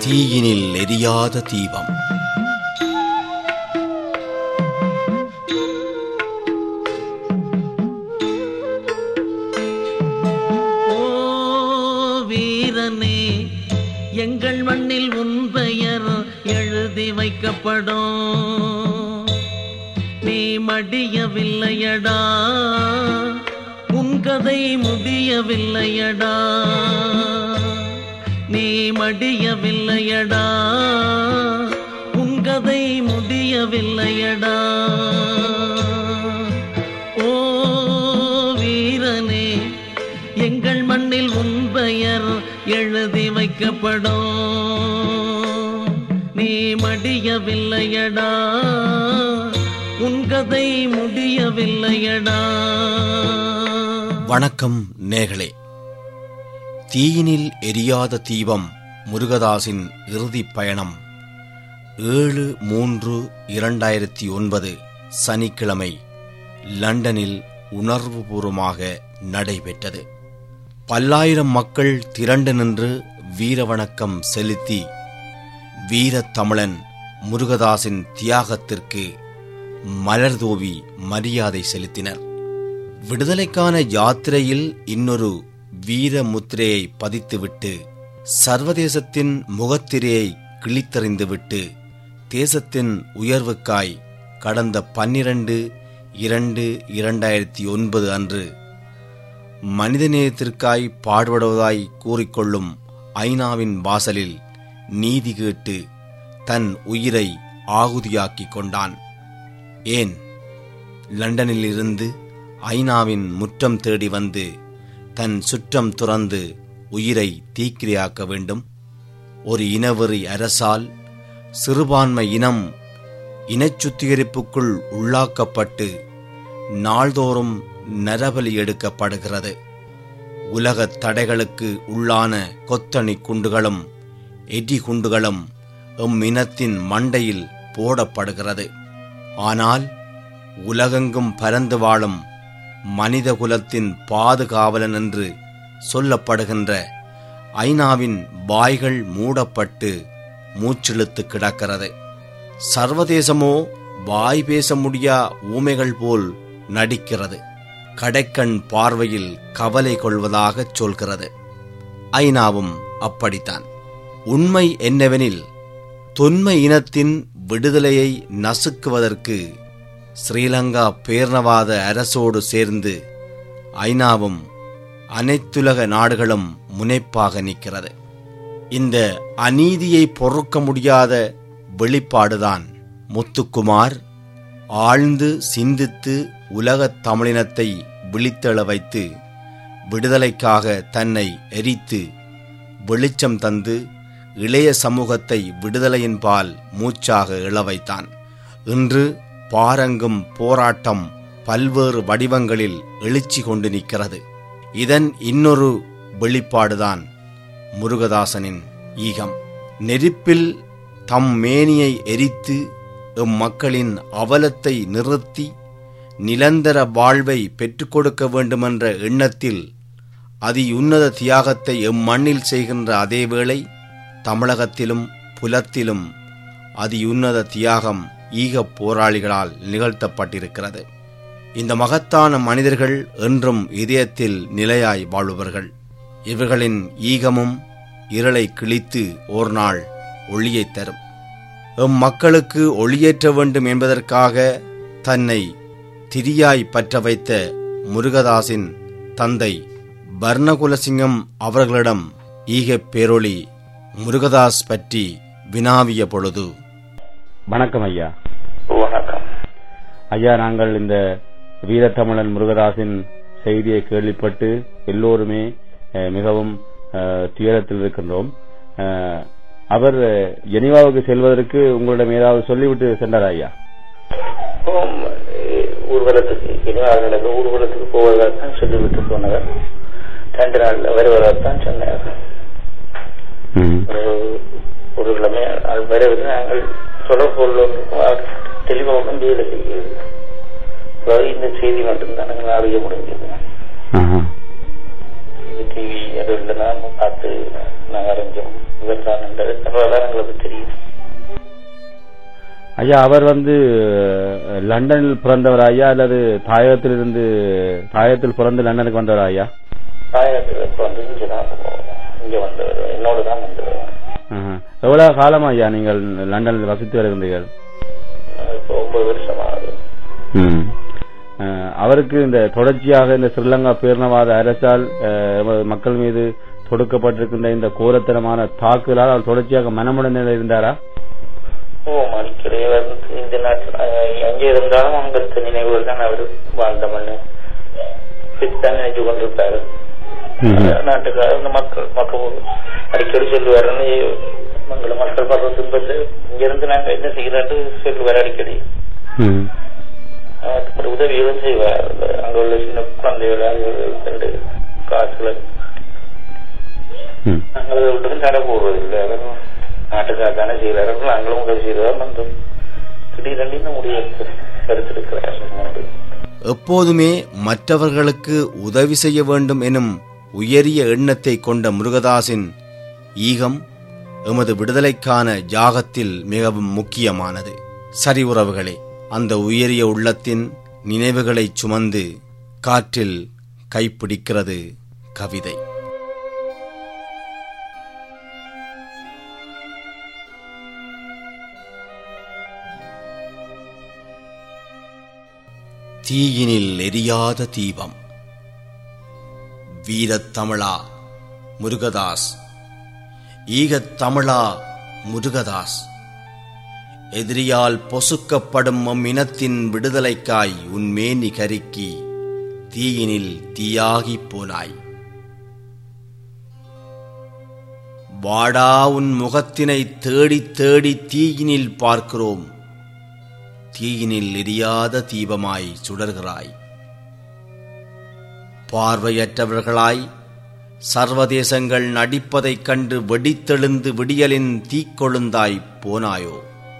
தீயினில் எரியாத தீபம் ஓ வீரனே எங்கள் மண்ணில் உன் பெயர் எழுதி வைக்கப்படும் நீ மடியவில்லையடா உன் கதை முடியவில்லையடா நீ மடியவில்லையடா உன் கதை முடியவில்லையடா ஓ வீரனே எங்கள் மண்ணில் உன் பெயர் எழுதி வைக்கப்படும் நீ மடியவில்லையடா உன் கதை முடியவில்லையடா வணக்கம் நேர்களே தீயினில் எரியாத தீபம் முருகதாசின் இறுதிப் பயணம் ஏழு மூன்று இரண்டாயிரத்தி ஒன்பது சனிக்கிழமை லண்டனில் உணர்வுபூர்வமாக நடைபெற்றது பல்லாயிரம் மக்கள் திரண்டு நின்று வீரவணக்கம் செலுத்தி வீரத் தமிழன் முருகதாசின் தியாகத்திற்கு மலர்தூவி மரியாதை செலுத்தினர் விடுதலைக்கான யாத்திரையில் இன்னொரு வீர முத்திரையை பதித்துவிட்டு சர்வதேசத்தின் முகத்திரையை கிழித்தறிந்துவிட்டு தேசத்தின் உயர்வுக்காய் கடந்த பன்னிரண்டு இரண்டு இரண்டாயிரத்தி ஒன்பது அன்று மனிதநேயத்திற்காய் பாடுபடுவதாய் கூறிக்கொள்ளும் ஐநாவின் வாசலில் நீதி கேட்டு தன் உயிரை ஆகுதியாக்கிக் கொண்டான் ஏன் லண்டனில் இருந்து ஐநாவின் முற்றம் தேடி வந்து தன் சுற்றம் துறந்து உயிரை தீக்கிரையாக்க வேண்டும் ஒரு இனவெறி அரசால் சிறுபான்மை இனம் இனச்சுத்திகரிப்புக்குள் உள்ளாக்கப்பட்டு நாள்தோறும் நரபலி எடுக்கப்படுகிறது உலகத் தடைகளுக்கு உள்ளான கொத்தணி குண்டுகளும் எடி குண்டுகளும் எம் இனத்தின் மண்டையில் போடப்படுகிறது ஆனால் உலகெங்கும் பரந்து வாழும் மனித குலத்தின் பாதுகாவலன் என்று சொல்லப்படுகின்ற ஐநாவின் வாய்கள் மூடப்பட்டு மூச்சிழுத்து கிடக்கிறது சர்வதேசமோ வாய் பேச முடியா ஊமைகள் போல் நடிக்கிறது கடைக்கண் பார்வையில் கவலை கொள்வதாகச் சொல்கிறது ஐநாவும் அப்படித்தான் உண்மை என்னவெனில் தொன்மை இனத்தின் விடுதலையை நசுக்குவதற்கு ஸ்ரீலங்கா பேர்ணவாத அரசோடு சேர்ந்து ஐநாவும் அனைத்துலக நாடுகளும் முனைப்பாக நிற்கிறது இந்த அநீதியை பொறுக்க முடியாத வெளிப்பாடுதான் முத்துக்குமார் ஆழ்ந்து சிந்தித்து உலகத் தமிழினத்தை விழித்தெழ வைத்து விடுதலைக்காக தன்னை எரித்து வெளிச்சம் தந்து இளைய சமூகத்தை விடுதலையின் பால் மூச்சாக இழவைத்தான் இன்று பாரங்கும் போராட்டம் பல்வேறு வடிவங்களில் எழுச்சி கொண்டு நிற்கிறது இதன் இன்னொரு வெளிப்பாடுதான் முருகதாசனின் ஈகம் நெருப்பில் தம் மேனியை எரித்து எம் மக்களின் அவலத்தை நிறுத்தி நிரந்தர வாழ்வை பெற்றுக் கொடுக்க வேண்டுமென்ற எண்ணத்தில் அதியுன்னத தியாகத்தை எம் மண்ணில் செய்கின்ற அதேவேளை தமிழகத்திலும் புலத்திலும் அதியுன்னத தியாகம் ஈகப் போராளிகளால் நிகழ்த்தப்பட்டிருக்கிறது இந்த மகத்தான மனிதர்கள் என்றும் இதயத்தில் நிலையாய் வாழ்பவர்கள் இவர்களின் ஈகமும் இருளை கிழித்து ஓர் நாள் ஒளியைத் தரும் எம் மக்களுக்கு ஒளியேற்ற வேண்டும் என்பதற்காக தன்னை திரியாய் பற்ற வைத்த முருகதாசின் தந்தை பர்ணகுலசிங்கம் அவர்களிடம் ஈகப் பேரொளி முருகதாஸ் பற்றி வினாவிய பொழுது வணக்கம் ஐயா வணக்கம் ஐயா நாங்கள் இந்த வீரத்தமிழன் முருகதாசின் செய்தியை கேள்விப்பட்டு எல்லோருமே அஹ், மிகவும் அஹ், துயரத்தில் இருக்கின்றோம் அஹ், அவர் ஜெனீவாவுக்கு செல்வதற்கு உங்களிடம் ஏதாவது சொல்லிவிட்டு சென்றார் ஐயா ஓம், அஹ், ஊர்வலத்துக்கு இனிவார்களுக்கு ஊர்வலத்துக்கு போவதாகத்தான் சொல்லிவிட்டு போனவர் ரெண்டு நாள்ல வருவதாகத்தான் சொன்னார் ஒரு ஒரு கிழமை அது வரவில்லை நாங்கள் தொடர்பு கொள்ளும் தெளிவாக வேலை செய்கிறது அதாவது இந்த செய்தி மட்டும்தான் நாங்கள் அறிய முடிஞ்சது ஆஹா. டிவி அது இல்லைன்னா பார்த்து நாங்கள் அறிஞ்சோம் இவர் தான் அதான் எங்களுக்கு தெரியும் ஐயா அவர் வந்து அஹ், லண்டனில் பிறந்தவர் ஐயா அல்லது தாயகத்திலிருந்து தாயகத்தில் பிறந்து லண்டனுக்கு வந்தவர் ஐயா தாயகத்தில் இப்போ வந்து இங்கே தான் இங்கே வந்தவர் என்னோட தான் வந்தவர் ஆஹா. எவ்வளவு காலம் ஐயா நீங்கள் லண்டனில் வசித்து வருகின்றீர்கள் இப்போ ஒன்பது வருஷம் ஆகுது ம். அஹ், அவருக்கு இந்த தொடர்ச்சியாக இந்த ஸ்ரீலங்கா பேரினவாத அரசால் அஹ், எமது மக்கள் மீது தொடுக்கப்பட்டிருக்கின்ற இந்த கோரத்தனமான தாக்குதலால் அவர் தொடர்ச்சியாக மனமுடனில் இருந்தாரா ஓ அடிக்கடி வந்து இந்த நாட்டில் எங்கே இருந்தாலும் அங்க இருக்க நினைவுகள் தான் அவர் வாழ்ந்த மண்ணு தான் நினைச்சு கொண்டிருப்பாரு நாட்டுக்காக இந்த மக்கள் மக்கள் அடிக்கடி சொல்லுவாரு மங்கள மக்கள் படுற துன்பத்தை இங்க இருந்து நாங்க என்ன செய்யலாட்டு சொல்லுவார் அடிக்கடி ம். அதுக்கு உதவிகளும் செய்வார் அங்க உள்ள சின்ன குழந்தைகள் ரெண்டு காசுல ம். நாங்கள் அதை விட்டு தடை போடுறது இல்லை அவரும் நாட்டுக்காக தானே செய்யறாரு நாங்களும் உதவி செய்யறதா வந்தோம் திடீரெண்டு முடிய எடுத்திருக்கிறார் எப்போதுமே மற்றவர்களுக்கு உதவி செய்ய வேண்டும் எனும் உயரிய எண்ணத்தை கொண்ட முருகதாசின் ஈகம் எமது விடுதலைக்கான யாகத்தில் மிகவும் முக்கியமானது சரி உறவுகளே அந்த உயரிய உள்ளத்தின் நினைவுகளைச் சுமந்து காற்றில் கைப்பிடிக்கிறது கவிதை தீயினில் எரியாத தீபம் வீரத் தமிழா முருகதாஸ் ஈகத் தமிழா முருகதாஸ் எதிரியால் பொசுக்கப்படும் அம் இனத்தின் விடுதலைக்காய் உன் மேனி கருக்கி தீயினில் தீயாகிப் போனாய் வாடா உன் முகத்தினை தேடித் தேடி தீயினில் பார்க்கிறோம் தீயினில் எரியாத தீபமாய் சுடர்கிறாய் பார்வையற்றவர்களாய் சர்வதேசங்கள் நடிப்பதைக் கண்டு வெடித்தெழுந்து விடியலின் தீக்கொழுந்தாய் போனாயோ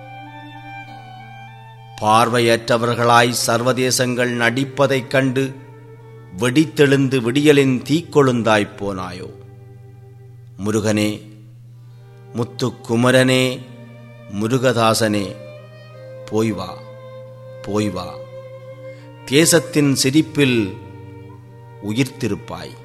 பார்வையற்றவர்களாய் சர்வதேசங்கள் நடிப்பதைக் கண்டு வெடித்தெழுந்து விடியலின் தீக்கொழுந்தாய் போனாயோ முருகனே முத்துக்குமரனே முருகதாசனே போய் வா போய் வா தேசத்தின் சிரிப்பில் உயிர்த்திருப்பாய்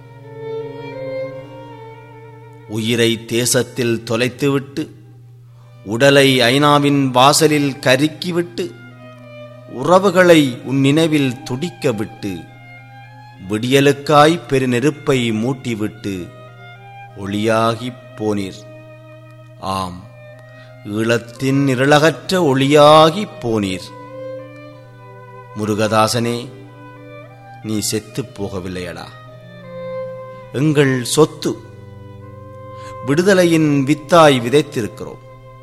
உயிரை தேசத்தில் தொலைத்துவிட்டு உடலை ஐநாவின் வாசலில் கருக்கிவிட்டு உறவுகளை உன் நினைவில் துடிக்க விட்டு விடியலுக்காய் பெருநெருப்பை மூட்டிவிட்டு ஒளியாகிப் போனீர் ஆம் ஈழத்தின் இருளகற்ற ஒளியாகிப் போனீர் முருகதாசனே நீ செத்துப் போகவில்லையடா எங்கள் சொத்து விடுதலையின் வித்தாய் விதைத்திருக்கிறோம்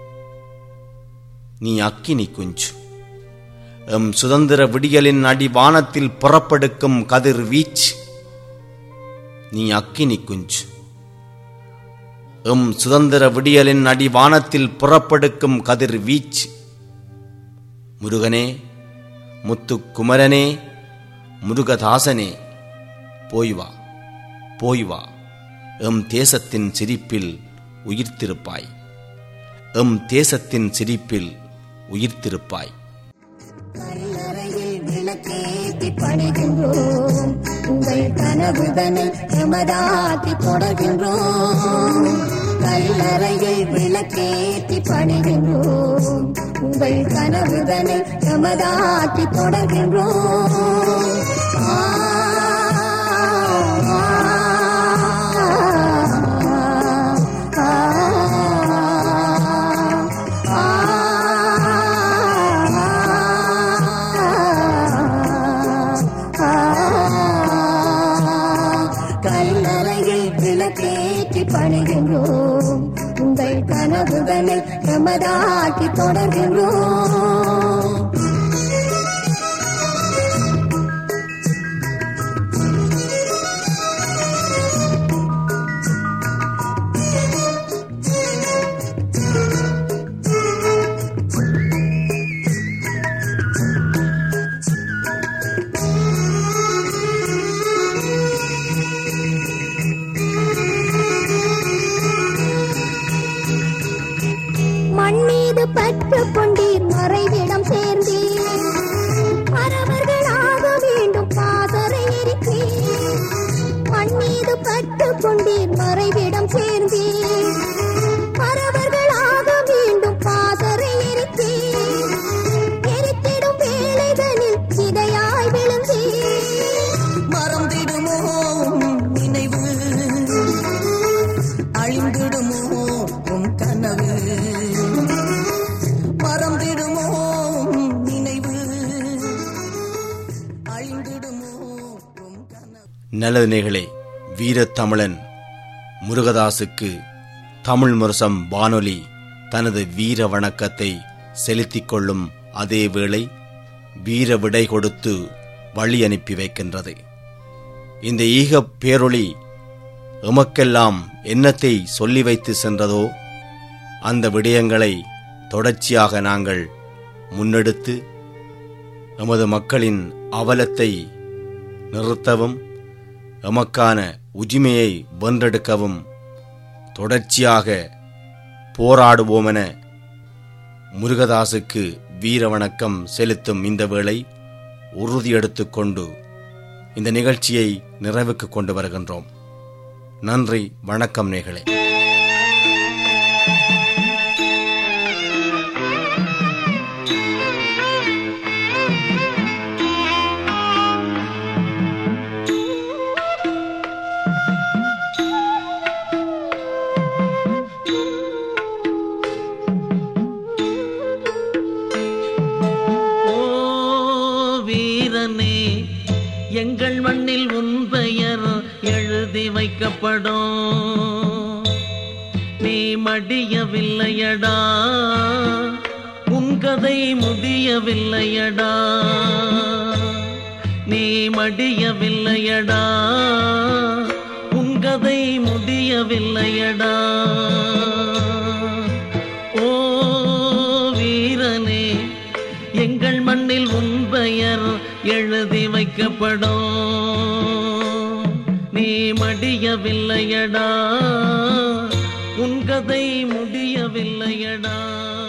நீ அக்கினி குஞ்சு எம் சுதந்திர விடியலின் அடிவானத்தில் புறப்படுக்கும் கதிர் வீச்சு நீ அக்கினி குஞ்சு எம் சுதந்திர விடியலின் அடிவானத்தில் புறப்படுக்கும் கதிர் வீச்சு முருகனே முத்துக்குமரனே முருகதாசனே போய் வா போய் வா எம் தேசத்தின் சிரிப்பில் உயிர்த்திருப்பாய் எம் தேசத்தின் சிரிப்பில் உயிர்த்திருப்பாய் கல்லறையில் விளக்கேற்றி பணிகின்றோம் உங்கள் கனவுதனை எமதாக்கி தொடர்கின்றோம் கல்லறையில் விளக்கேற்றி பணிகின்றோம் உங்கள் கனவுதனை எமதாக்கி தொடர்கின்றோம் ஆ, ஆ, ஆ, கல்லறையில் விளக்கேற்றி பணிகின்றோம் உங்கள் கனவுகளை எமதாக்கி தொடர்கின்றோம் நல்லது நேர்களே வீரத்தமிழன் முருகதாசுக்கு தமிழ் முரசம் வானொலி தனது வீர வணக்கத்தை செலுத்திக் கொள்ளும் அதே வேளை வீர விடை கொடுத்து வழி அனுப்பி வைக்கின்றது இந்த ஈகப் பேரொளி எமக்கெல்லாம் என்னத்தை சொல்லி வைத்து சென்றதோ அந்த விடயங்களை தொடர்ச்சியாக நாங்கள் முன்னெடுத்து எமது மக்களின் அவலத்தை நிறுத்தவும் எமக்கான உரிமையை வென்றெடுக்கவும் தொடர்ச்சியாக போராடுவோமென முருகதாசுக்கு வீர வணக்கம் செலுத்தும் இந்த வேளை உறுதியெடுத்துக் கொண்டு இந்த நிகழ்ச்சியை நிறைவுக்கு கொண்டு வருகின்றோம் நன்றி வணக்கம் நேர்களே ஓ வீரனே எங்கள் மண்ணில் உன் பெயர் எழுதி வைக்கப்படும் நீ மடியவில்லையடா உன் கதை முடியவில்லையடா நீ மடியவில்லையடா உன் கதை முடியவில்லையடா ஓ வீரனே எங்கள் மண்ணில் உன் பெயர் எழுதி வைக்கப்படும் நீ மடியவில்லையடா உன் கதை முடியவில்லையடா